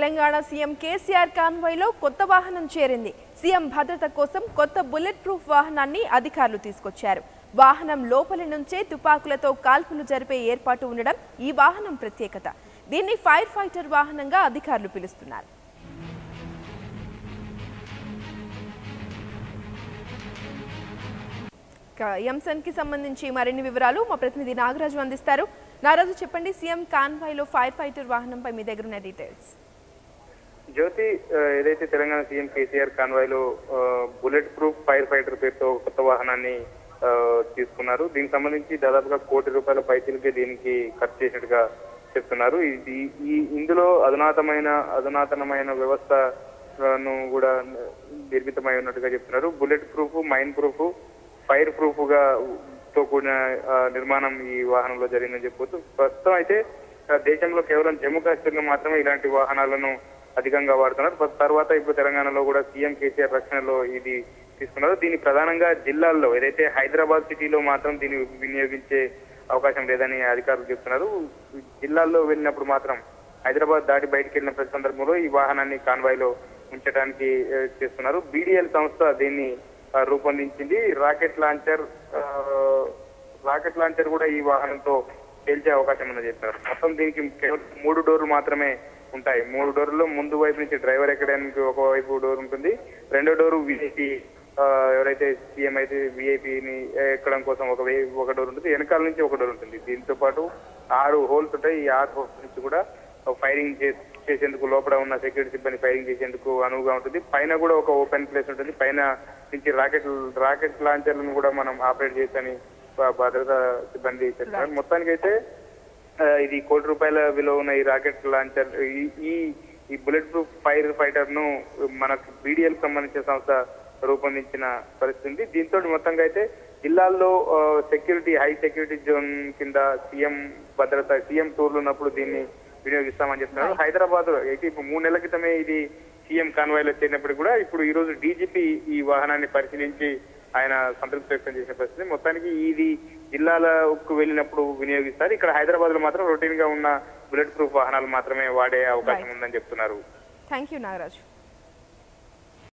Telangana CM KCR కాన్వాయ్లో కొత్త వాహనం చేరింది సీఎం భద్రత కోసం కొత్త బుల్లెట్ ప్రూఫ్ వాహనాన్ని అధికారులు తీసుకొచ్చారు వాహనం లోపలి నుంచే తుపాకులతో కాల్పులు జరిపే ఏర్పాటు ఉండడం ఈ వాహనం ప్రత్యేకత దీన్ని ఫైర్ ఫైటర్ వాహనంగా అధికారులు పిలుస్తున్నారు ఇక ఈ అంశానికి సంబంధించి మరిన్ని వివరాలు మా ప్రతినిధి నాగరాజు అందిస్తారు నాగరాజు చెప్పండి సీఎం కాన్వాయ్లో ఫైర్ ఫైటర్ వాహనంపై మీ దగ్గర ఉన్న డీటెయిల్స్ జ్యోతి ఆ, ఏదైతే తెలంగాణ సీఎం కేసీఆర్ కాన్వాయ్ లో బుల్లెట్ ప్రూఫ్ ఫైర్ ఫైటర్ పేరుతో కొత్త వాహనాన్ని ఆ, తీసుకున్నారు దీనికి సంబంధించి దాదాపుగా కోటి రూపాయల పైసలకి దీనికి ఖర్చు చేసినట్టుగా చెప్తున్నారు ఇది ఈ ఇందులో అధునాతమైన అధునాతనమైన వ్యవస్థను కూడా నిర్మితమై ఉన్నట్టుగా చెప్తున్నారు bullet proof mine proof fire proof గా తో కూడిన ఆ, నిర్మాణం ఈ వాహనంలో జరిగిందని చెప్పొచ్చు ప్రస్తుతం అయితే ఆ, దేశంలో కేవలం జమ్మూ కాశ్మీర్ లో మాత్రమే ఇలాంటి వాహనాలను అధికంగా వాడుతున్నారు ప- తర్వాత ఇప్పుడు తెలంగాణలో కూడా సీఎం కేసీఆర్ రక్షణలో ఇది తీసుకున్నారు దీన్ని ప్రధానంగా జిల్లాల్లో ఏదైతే హైదరాబాద్ సిటీలో మాత్రం దీన్ని వినియోగించే అవకాశం లేదని అధికారులు చెప్తున్నారు జిల్లాల్లో వెళ్ళినప్పుడు మాత్రం హైదరాబాద్ దాటి బయటికి వెళ్ళిన ప్రతి సందర్భంలో ఈ వాహనాన్ని కాన్వాయ్ లో ఉంచడానికి ఆ, చేస్తున్నారు బీడీఎల్ సంస్థ దీన్ని ఆ, రూపొందించింది రాకెట్ లాంచర్ ఆ, రాకెట్ లాంచర్ కూడా ఈ వాహనంతో పేల్చే అవకాశం ఉందని చెప్తున్నారు మొత్తం దీనికి కేవలం మూడు డోర్లు మాత్రమే ఉంటాయి మూడు డోర్లలో ముందు వైపు నుంచి డ్రైవర్ ఎక్కడానికి ఒక వైపు డోర్ ఉంటుంది రెండో డోరు విఐపి ఎవరైతే సీఎం అయితే విఐపిని ఎక్కడం కోసం ఒక వే- ఒక డోర్ ఉంటుంది వెనకాల నుంచి ఒక డోర్ ఉంటుంది దీంతో పాటు ఆరు హోల్స్ ఉంటాయి ఈ ఆరు హోల్స్ నుంచి కూడా ఫైరింగ్ చే- చేసేందుకు లోపల ఉన్న సెక్యూరిటీ సిబ్బంది ఫైరింగ్ చేసేందుకు అనువుగా ఉంటుంది పైన కూడా ఒక ఓపెన్ ప్లేస్ ఉంటుంది పైన నుంచి రాకెట్ రాకెట్ లాంచర్లను కూడా మనం ఆపరేట్ చేయొచ్చని భ- భద్రతా సిబ్బంది చెప్తున్నారు మొత్తానికైతే ఆ, ఇది కోటి రూపాయల విలువ ఉన్న ఈ రాకెట్ లాంచర్ ఈ- ఈ ఈ బుల్లెట్ ప్రూఫ్ ఫైర్ ఫైటర్ ను మనకు బీడీఎల్ సంబంధించిన సంస్థ రూపొందించిన పరిస్థితి ఉంది దీంతో మొత్తంగా అయితే జిల్లాల్లో సెక్యూరిటీ హై సెక్యూరిటీ జోన్ కింద సీఎం భద్రత సీఎం టూర్లు ఉన్నప్పుడు దీన్ని వినియోగిస్తామని చెప్తున్నారు హైదరాబాద్ అయితే ఇప్పుడు మూడు నెలల క్రితమే ఇది సీఎం కాన్వాయ్ లో చేరినప్పుడు కూడా ఇప్పుడు ఈ రోజు డీజీపీ ఈ వాహనాన్ని పరిశీలించి ఆయన సంతృప్తి వ్యక్తం చేసిన పరిస్థితి మొత్తానికి ఇది జిల్లాలకు వెళ్ళినప్పుడు వినియోగిస్తారు ఇక్కడ హైదరాబాద్ లో మాత్రం రొటీన్ గా ఉన్న బుల్లెట్ ప్రూఫ్ వాహనాలు మాత్రమే వాడే అవకాశం Right. ఉందని చెప్తున్నారు థ్యాంక్ యూ నాగరాజు